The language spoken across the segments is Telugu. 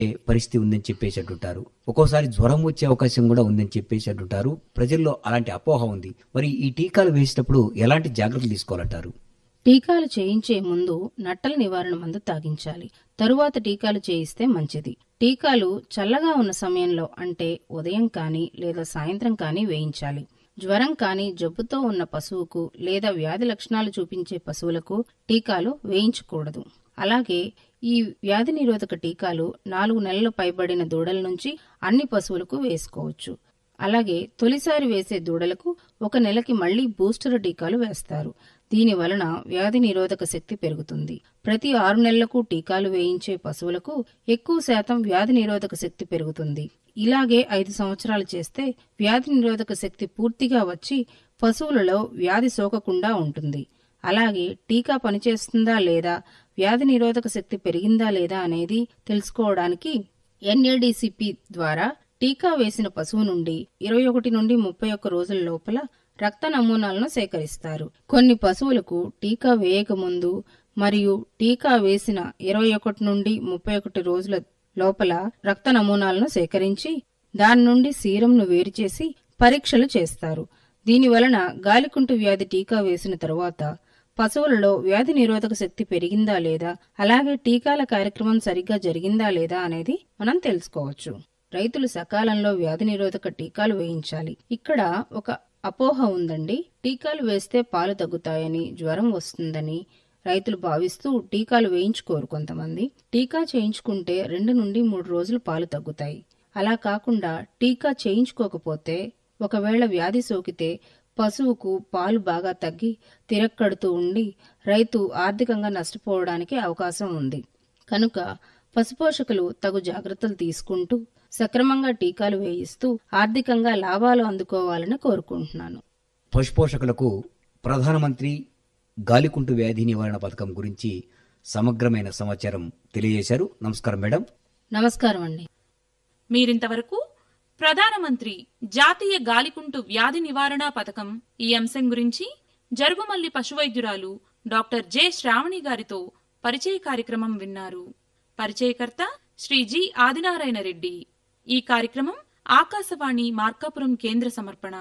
పరిస్థితి ఉందని చెప్పేసి అంటుంటారు ఒక్కోసారి జ్వరం వచ్చే అవకాశం కూడా ఉందని చెప్పేసి అంటుంటారు ప్రజల్లో అలాంటి అపోహ ఉంది మరి ఈ టీకాలు వేసేటప్పుడు ఎలాంటి జాగ్రత్తలు తీసుకోవాలంటారు టీకాలు చేయించే ముందు నట్టల నివారణ మందు తాగించాలి తరువాత టీకాలు చేయిస్తే మంచిది టీకాలు చల్లగా ఉన్న సమయంలో అంటే ఉదయం కానీ లేదా సాయంత్రం కానీ వేయించాలి జ్వరం కానీ జబ్బుతో ఉన్న పశువుకు లేదా వ్యాధి లక్షణాలు చూపించే పశువులకు టీకాలు వేయించకూడదు అలాగే ఈ వ్యాధి నిరోధక టీకాలు నాలుగు నెలలు పైబడిన దూడల నుంచి అన్ని పశువులకు వేసుకోవచ్చు అలాగే తొలిసారి వేసే దూడలకు ఒక నెలకి మళ్లీ బూస్టర్ టీకాలు వేస్తారు దీని వలన వ్యాధి నిరోధక శక్తి పెరుగుతుంది ప్రతి ఆరు నెలలకు టీకాలు వేయించే పశువులకు ఎక్కువ శాతం వ్యాధి నిరోధక శక్తి పెరుగుతుంది ఇలాగే ఐదు సంవత్సరాలు చేస్తే వ్యాధి నిరోధక శక్తి పూర్తిగా వచ్చి పశువులలో వ్యాధి సోకకుండా ఉంటుంది అలాగే టీకా పనిచేస్తుందా లేదా వ్యాధి నిరోధక శక్తి పెరిగిందా లేదా అనేది తెలుసుకోవడానికి ఎన్ఏడిసిపి ద్వారా టీకా వేసిన పశువు నుండి ఇరవై ఒకటి నుండి ముప్పై ఒక్క రోజుల లోపల రక్త నమూనాలను సేకరిస్తారు కొన్ని పశువులకు టీకా వేయక ముందు మరియు టీకా వేసిన ఇరవై ఒకటి నుండి ముప్పై ఒకటి రోజుల లోపల రక్త నమూనాలను సేకరించి దాని నుండి సీరంను వేరు చేసి పరీక్షలు చేస్తారు దీని వలన గాలికుంటు వ్యాధి టీకా వేసిన తరువాత పశువులలో వ్యాధి నిరోధక శక్తి పెరిగిందా లేదా అలాగే టీకాల కార్యక్రమం సరిగ్గా జరిగిందా లేదా అనేది మనం తెలుసుకోవచ్చు రైతులు సకాలంలో వ్యాధి నిరోధక టీకాలు వేయించాలి ఇక్కడ ఒక అపోహ ఉందండి టీకాలు వేస్తే పాలు తగ్గుతాయని జ్వరం వస్తుందని రైతులు భావిస్తూ టీకాలు వేయించుకోరు కొంతమంది టీకా చేయించుకుంటే రెండు నుండి మూడు రోజులు పాలు తగ్గుతాయి అలా కాకుండా టీకా చేయించుకోకపోతే ఒకవేళ వ్యాధి సోకితే పశువుకు పాలు బాగా తగ్గి తిరక్కడుతూ ఉండి రైతు ఆర్థికంగా నష్టపోవడానికి అవకాశం ఉంది కనుక పశుపోషకులు తగు జాగ్రత్తలు తీసుకుంటూ సక్రమంగా టీకాలు వేయిస్తూ ఆర్థికంగా లాభాలు అందుకోవాలని కోరుకుంటున్నాను పశుపోషకులకు ప్రధానమంత్రి గాలికుంటు వ్యాధి నివారణ పథకం గురించి సమగ్రమైన సమాచారం తెలియజేశారు నమస్కారం మేడం నమస్కారం అండి మీరింతవరకు ప్రధానమంత్రి జాతీయ గాలికుంటు వ్యాధి నివారణ పథకం ఈ అంశం గురించి జరుగుమల్లి పశువైద్యురాలు డాక్టర్ జె శ్రావణి గారితో పరిచయ కార్యక్రమం విన్నారు పరిచయకర్త శ్రీ జి ఆదినారాయణ రెడ్డి ఈ కార్యక్రమం ఆకాశవాణి మార్కాపురం కేంద్ర సమర్పణ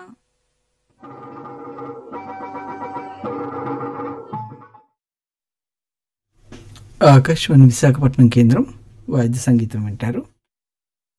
ఆకాశవాణి విశాఖపట్నం కేంద్రం వాద్య సంగీతం వింటారు